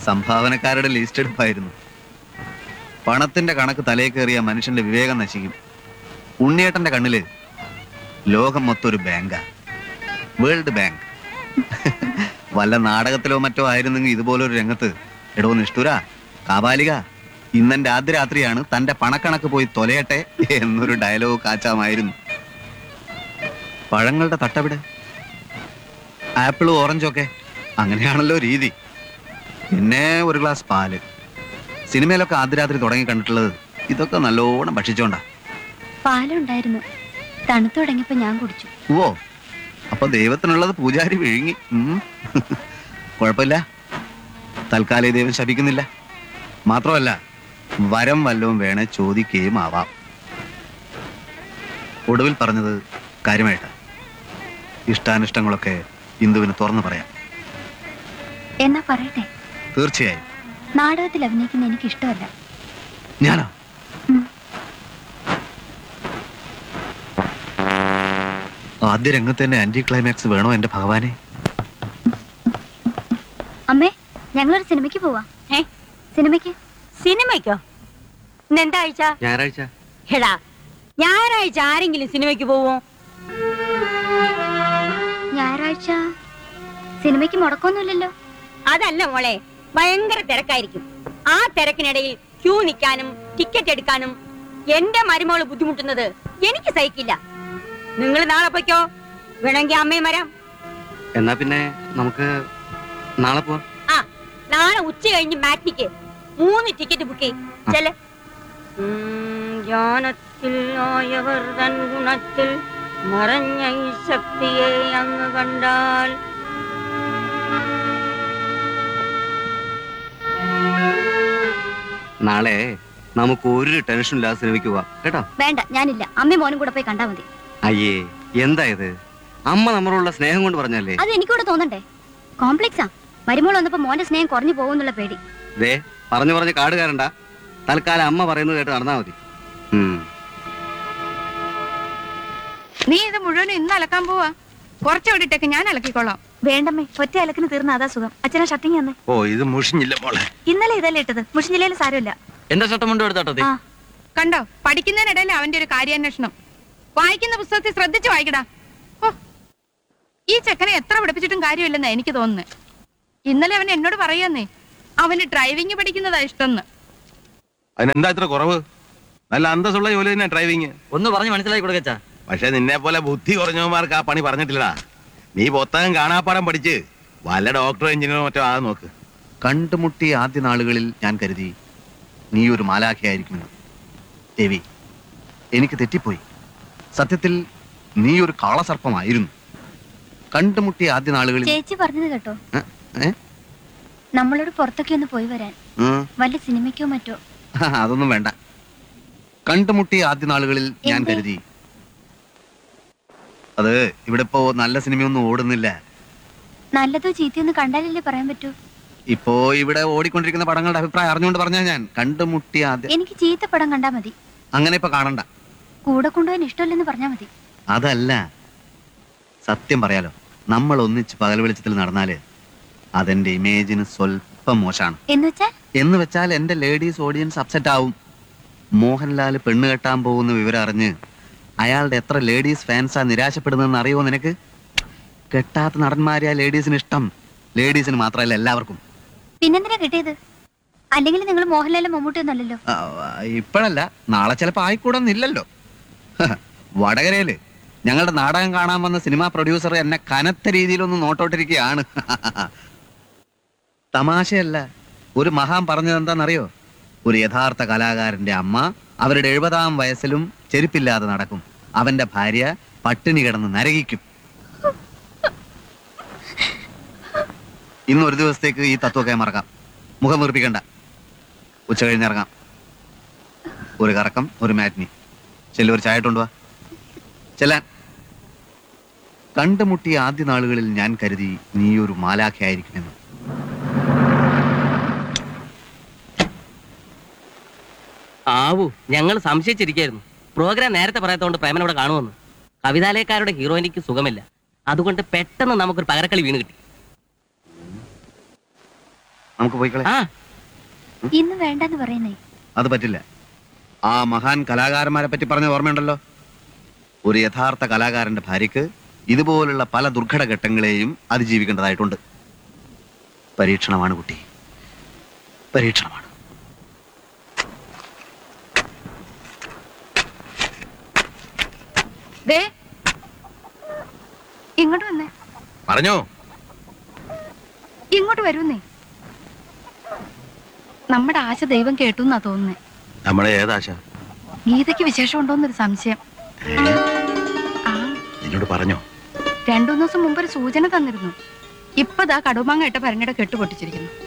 സംഭാവനക്കാരുടെ list എടുപ്പായിരുന്നു പണത്തിന്റെ കണക്ക് തലയിൽ കയറിയ മനുഷ്യന്റെ വിവേകം നശിക്കും ഉണ്ണിയേട്ടന്റെ കണ്ണില് ലോകം മൊത്തം ഒരു ബാങ്കാ വേൾഡ് ബാങ്ക് വല്ല നാടകത്തിലോ മറ്റോ ആയിരുന്നെങ്കിൽ ഇതുപോലൊരു രംഗത്ത് എടോ നിഷ്ഠുര കാബാലിക ഇന്നെന്റെ ആദ്യ രാത്രിയാണ് തന്റെ പണക്കണക്ക് പോയി തൊലയട്ടെ എന്നൊരു ഡയലോഗ് കാച്ചാമായിരുന്നു പഴങ്ങളുടെ തട്ടവിടെ ആപ്പിളും ഓറഞ്ചും ഒക്കെ അങ്ങനെയാണല്ലോ രീതി പിന്നെ ഒരു ഗ്ലാസ് പാല് സിനിമയിലൊക്കെ ആദ്യ രാത്രി തുടങ്ങി കണ്ടിട്ടുള്ളത് ഇതൊക്കെ നല്ലോണം ഭക്ഷിച്ചോണ്ടാ പാലുണ്ടായിരുന്നു തണുത്തു തുടങ്ങിയപ്പോ ഞാൻ കുടിച്ചു ഓ അപ്പൊ ദൈവത്തിനുള്ളത് പൂജാരി വിഴുങ്ങി ഉം. കുഴപ്പമില്ല തൽക്കാലം ഈ ദൈവം ശപിക്കുന്നില്ല മാത്രമല്ല വരം വല്ലവും വേണേ ചോദിക്കുകയും ആവാം ഒടുവിൽ പറഞ്ഞത് കാര്യമായിട്ടാ ഇഷ്ടാനിഷ്ടങ്ങളൊക്കെ ഇന്ദുവിന് തുറന്നു പറയാം എന്നാ പറയട്ടെ തീർച്ചയായും നാടകത്തിൽ അഭിനയിക്കുന്ന എനിക്ക് ഇഷ്ടമല്ല ഞാനോ ഉം. ആദ്യ രംഗത്ത് തന്നെ ആന്റി ക്ലൈമാക്സ് വേണോ എന്റെ ഭഗവാനെ അമ്മേ ഞങ്ങളൊരു സിനിമയ്ക്ക് പോവാ ഏ സിനിമയ്ക്ക് സിനിമയ്ക്കോ ഇന്ന് എന്താ ആഴ്ച ഞായറാഴ്ച എടാ ഞായറാഴ്ച ആരെങ്കിലും സിനിമയ്ക്ക് പോവോ ഞായറാഴ്ച സിനിമയ്ക്ക് മുടക്കമൊന്നുമില്ലല്ലോ അതല്ല മോളെ ഭയങ്കര തിരക്കായിരിക്കും ആ തിരക്കിനിടയിൽ ക്യൂ നിൽക്കാനും ടിക്കറ്റ് എടുക്കാനും എന്റെ മരുമോള് ബുദ്ധിമുട്ടുന്നത് എനിക്ക് സഹിക്കില്ല നിങ്ങൾ നാളെ പൊയ്ക്കോ വേണമെങ്കിൽ അമ്മയും വരാം എന്നാ പിന്നെ നമുക്ക് നാളെ പോവാം ആ നാളെ ഉച്ച കഴിഞ്ഞ് മാറ്റിക്ക് മൂന്ന് ടിക്കറ്റ് ബുക്ക് ചെയ്യും ചെല് ജ്ഞാനത്തിൽ ആയവർ തൻ ഗുണത്തിൽ മറഞ്ഞ ഈ ശക്തിയെ അങ്ങ് കണ്ടാൽ നാളെ നമുക്ക് ഒരു ടെൻഷൻ ഇല്ലാതെ സിനിമയ്ക്ക് പോവാം കേട്ടോ വേണ്ട ഞാനില്ല അമ്മയും മോനും കൂടെ പോയി കണ്ടാ മതി അയ്യേ എന്താ ഇത് അമ്മ നമ്മളോടുള്ള സ്നേഹം കൊണ്ട് പറഞ്ഞല്ലേ അത് എനിക്കൂടെ തോന്നണ്ടേ കോംപ്ലക്സാ മരുമോൾ വന്നപ്പോ മോന്റെ സ്നേഹം കുറഞ്ഞു പോകുന്നുള്ള പേടി ദേ പറഞ്ഞു പറഞ്ഞ് കാട് കയറണ്ട തൽക്കാലം അമ്മ പറയുന്നത് കേട്ട് നടന്നാ മതി ഉം. നീ ഇത് മുഴുവനും ഇന്ന് അലക്കാൻ പോവാ കുറച്ച് വിട്ടിട്ടേക്ക് ഞാൻ അലക്കിക്കോളാം വേണ്ടമ്മേ ഒറ്റ അലക്കിന് തീർന്ന അതാ സുഖം അച്ഛനെ ഷട്ടിങ് തന്നെ ഓ ഇത് മുഷിഞ്ഞില്ല മോളെ ഇന്നലെ ഇതല്ലേ ഇട്ടത് മുഷിഞ്ഞില്ലേലും സാരമില്ല എന്റെ ഷർട്ട് മുണ്ടും എടുത്തോട്ടെ ആ കണ്ടോ പഠിക്കുന്നതിനിടയിൽ അവന്റെ ഒരു കാര്യാന്വേഷണം വായിക്കുന്ന പുസ്തകത്തിൽ ശ്രദ്ധിച്ചു വായിക്കടാ ഓ ഈ ചെക്കനെ എത്ര പഠിപ്പിച്ചിട്ടും കാര്യമില്ലെന്നാ എനിക്ക് തോന്നുന്നത് ഇന്നലെ അവൻ എന്നോട് പറയാന്നേ അവന് ഡ്രൈവിംഗ് പഠിക്കുന്നതാ ഇഷ്ടംന്ന് അതിനെന്താ ഇത്ര കുറവ് നല്ല അന്തസ്സുള്ള ജോലി തന്നെ ഡ്രൈവിങ് ഒന്ന് പറഞ്ഞ് മനസ്സിലാക്കി കൊടുക്കച്ചാ പക്ഷെ നിന്നെ പോലെ ബുദ്ധി കുറഞ്ഞവന്മാർക്ക് ആ പണി പറഞ്ഞിട്ടില്ലടാ നീ പുസ്തകം കാണാപ്പാടം പഠിച്ച് വല്ല ഡോക്ടറോ എഞ്ചിനീയറോ മറ്റോ ആ നോക്ക് കണ്ടുമുട്ടിയ ആദ്യ നാളുകളിൽ ഞാൻ കരുതി നീ ഒരു മാലാഖയായിരിക്കുമെന്ന് ദേവി എനിക്ക് തെറ്റിപ്പോയി സത്യത്തിൽ നീ ഒരു കാളസർപ്പമായിരുന്നു കണ്ടുമുട്ടിയ ആദ്യ നാളുകളിൽ ചേച്ചി പറഞ്ഞത് കേട്ടോ ഏ? ഏ? നമ്മളോട് പുറത്തൊക്കെ ഒന്ന് പോയി വരാൻ ഉം. വല്ല സിനിമയ്ക്കോ മറ്റോ അതൊന്നും വേണ്ട കണ്ടുമുട്ടിയ ആദ്യ നാളുകളിൽ ഞാൻ എന്തേ? കരുതി അത് ഇവിടെ ഇപ്പോ നല്ല സിനിമയൊന്നും ഓടുന്നില്ല നല്ലതോ ചീത്തയൊന്നും കണ്ടാലല്ലേ പറയാൻ പറ്റൂ ഇപ്പോ ഇവിടെ ഓടിക്കൊണ്ടിരിക്കുന്ന പടങ്ങളുടെ അഭിപ്രായം അറിഞ്ഞുകൊണ്ട് പറഞ്ഞാ ഞാൻ കണ്ടുമുട്ടിയ ആദ്യ എനിക്ക് ചീത്ത പടം കണ്ടാ മതി അങ്ങനെ ഇപ്പൊ കാണണ്ട കൂടെ കൊണ്ടുപോകാൻ ഇഷ്ടമല്ലെന്ന് പറഞ്ഞാ മതി അതല്ല സത്യം പറയാലോ നമ്മൾ ഒന്നിച്ച് പകൽ വെളിച്ചത്തിൽ നടന്നാല് അതെന്റെ ഇമേജിന് സ്വല്പം മോശമാണ് എന്ന് വെച്ചാൽ എന്ന് വെച്ചാൽ എന്റെ ലേഡീസ് ഓഡിയൻസ് അപ്സെറ്റ് ആവും മോഹൻലാൽ പെണ്ണ് കെട്ടാൻ പോകുന്ന വിവരം അറിഞ്ഞ് അയാളുടെ എത്ര ലേഡീസ് ഫാൻസാ നിരാശപ്പെടുന്നതെന്ന് അറിയുമോ നിനക്ക് കെട്ടാത്ത നടന്മാരെ ആ ലേഡീസിന് ഇഷ്ടം ലേഡീസിന് മാത്രമല്ല എല്ലാവർക്കും പിന്നെന്തിനാ കിട്ടിയത് അല്ലെങ്കിൽ നിങ്ങൾ മോഹൻലാലും മമ്മൂട്ടിയൊന്നല്ലല്ലോ ആ, ഇപ്പോഴല്ല നാളെ ചിലപ്പോ ആയിക്കൂടെന്നില്ലല്ലോ വടകരയില് ഞങ്ങളുടെ നാടകം കാണാൻ വന്ന സിനിമാ പ്രൊഡ്യൂസർ എന്നെ കനത്ത രീതിയിലൊന്ന് നോട്ടോട്ടിരിക്കുകയാണ് തമാശയല്ല ഒരു മഹാൻ പറഞ്ഞത് എന്താണെന്നറിയോ ഒരു യഥാർത്ഥ കലാകാരന്റെ അമ്മ അവരുടെ എഴുപതാം വയസ്സിലും ചെരുപ്പില്ലാതെ നടക്കും അവന്റെ ഭാര്യ പട്ടിണി കിടന്ന് നരകിക്കും ഇന്ന് ഒരു ദിവസത്തേക്ക് ഈ തത്വമൊക്കെ മറക്കാം മുഖം വീർപ്പിക്കണ്ട ഉച്ച കഴിഞ്ഞിറങ്ങാം ഒരു കറക്കം ഒരു മാറ്റിനി ചെല്ലു ഒരു ചായ കൊണ്ടുവാ ചെല്ലാൻ കണ്ടുമുട്ടിയ ആദ്യ നാളുകളിൽ ഞാൻ കരുതി നീ ഒരു മാലാഖയായിരിക്കുമെന്ന് ആവൂ ഞങ്ങൾ സംശയിച്ചിരിക്കായിരുന്നു പ്രോഗ്രാം നേരത്തെ പറയാത്തതുകൊണ്ട് പ്രേമൻ ഇവിടെ കാണുമെന്ന് കവിതാലയക്കാരുടെ ഹീറോയിനിക്ക് സുഖമില്ല അതുകൊണ്ട് പെട്ടെന്ന് നമുക്കൊരു പകരക്കളി വീണ് കിട്ടി നമുക്ക് പോയിക്കളെ ആ ഇന്ന് വേണ്ടെന്ന് പറയുന്നേ അത് പറ്റില്ല ആ മഹാൻ കലാകാരന്മാരെ പറ്റി പറഞ്ഞ ഓർമ്മയുണ്ടല്ലോ ഒരു യഥാർത്ഥ കലാകാരന്റെ ഭാര്യക്ക് ഇതുപോലുള്ള പല ദുർഘട ഘട്ടങ്ങളെയും അതിജീവിക്കേണ്ടതായിട്ടുണ്ട് പരീക്ഷണമാണ് കുട്ടി പരീക്ഷണമാണ് ദേ ഇങ്ങോട്ട് വന്നേ പറഞ്ഞോ ഇങ്ങോട്ട് വരുന്നേ നമ്മുടെ ആശ ദൈവം കേട്ടു എന്നാ തോന്നുന്നേ നമ്മളെ ഏതാശ ഗീതയ്ക്ക് വിശേഷം ഉണ്ടോന്നൊരു സംശയം ആ നിന്നോട് പറഞ്ഞോ രണ്ടു ദിവസം മുമ്പ് ഒരു സൂചന തന്നിരുന്നു ഇപ്പതാ കടുമാങ്ങ ഇട്ട ഭരണിയുടെ കെട്ട് പൊട്ടിച്ചിരിക്കുന്നു